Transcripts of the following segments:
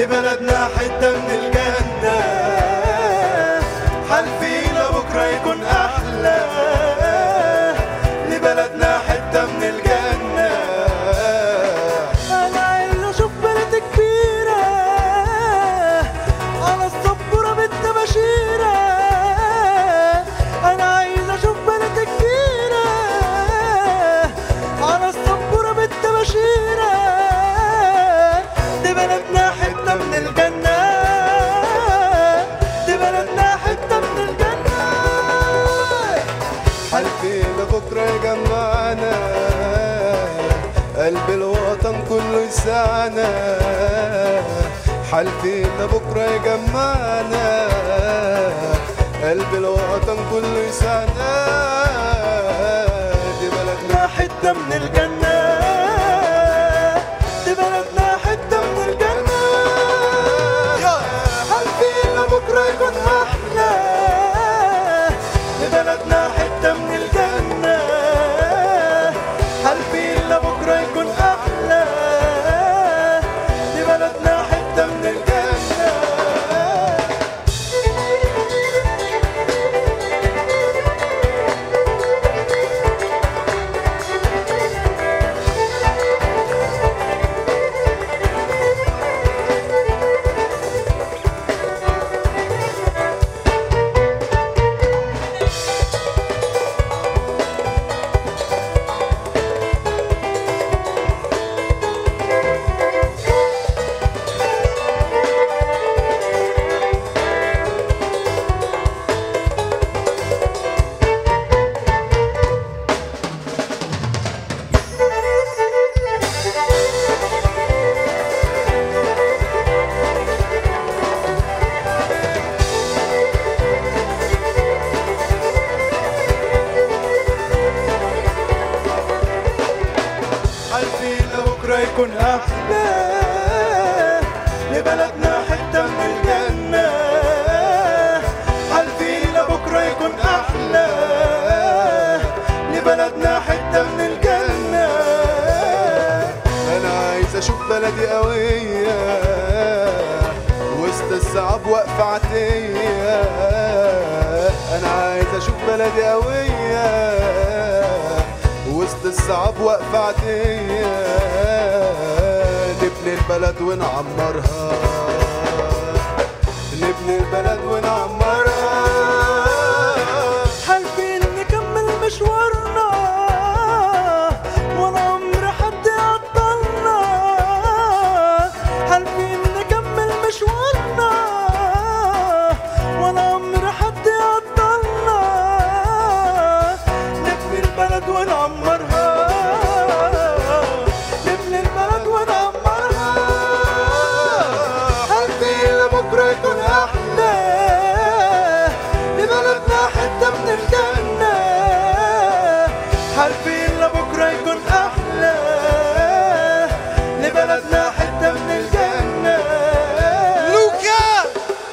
لبلدنا حتة من الجنة حلفينا بكرة يكون أحلى لبلدنا حتة من الجنة انا عايز اشوف بلد كبيرة على السبورة بالتباشيرة انا عايز اشوف بلد كبيرة على السبورة بالتباشيرة دي بلدنا حتة من الجنة دي بلدنا حتة من الجنة حلفينا بكرة يجمعنا قلب الوطن كله يسعنا حلفينا بكرة يجمعنا قلب الوطن كله يسعنا دي بلدنا حتة من الجنة دي بلدنا حتة من الجنة حلفينا بكرة يكون أحلى دي بلدنا حتة من الجنة حلفينا بكرة يكون أحلى دي بلدنا حتة من الجنة حلفينا بكرة يكون أحلى لبلدنا حتة من الجنة حلفينا بكرة يكون أحلى لبلدنا حتة من الجنة أنا عايز أشوف بلدي قوية وسط الصعاب واقفة عتية أنا عايز أشوف بلدي قوية وسط الصعاب واقفة عتية نبني البلد ونعمرها نبني البلد ونعمرها حالفين نكمل مشوارنا ولا عمر حد يعطلنا حالفين نكمل مشوارنا ولا عمر حد يعطلنا نبني البلد ونعمرها نبني البلد ونعمرها حالفين بكرة يكون أحلى لبلدنا حتة من الجنة حالفين لبكرة يكون أحلى لبلدنا حتة من الجنة لوكا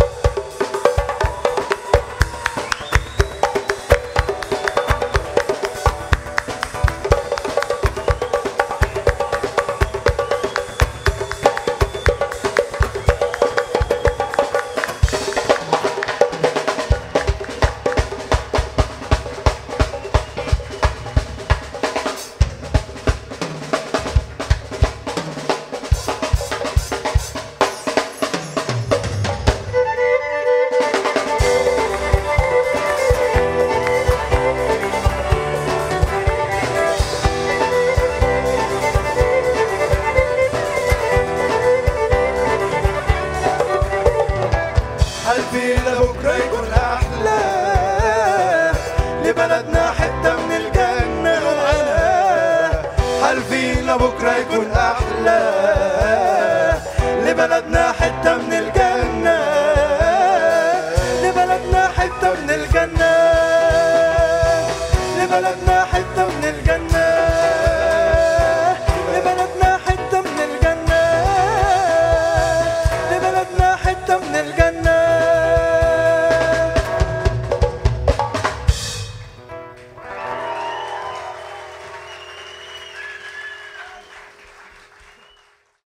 حالفينا بكرة يكون أحلى لبلدنا حتة من الجنة حالفينا بكرة يكون أحلى لبلدنا حتة من الجنة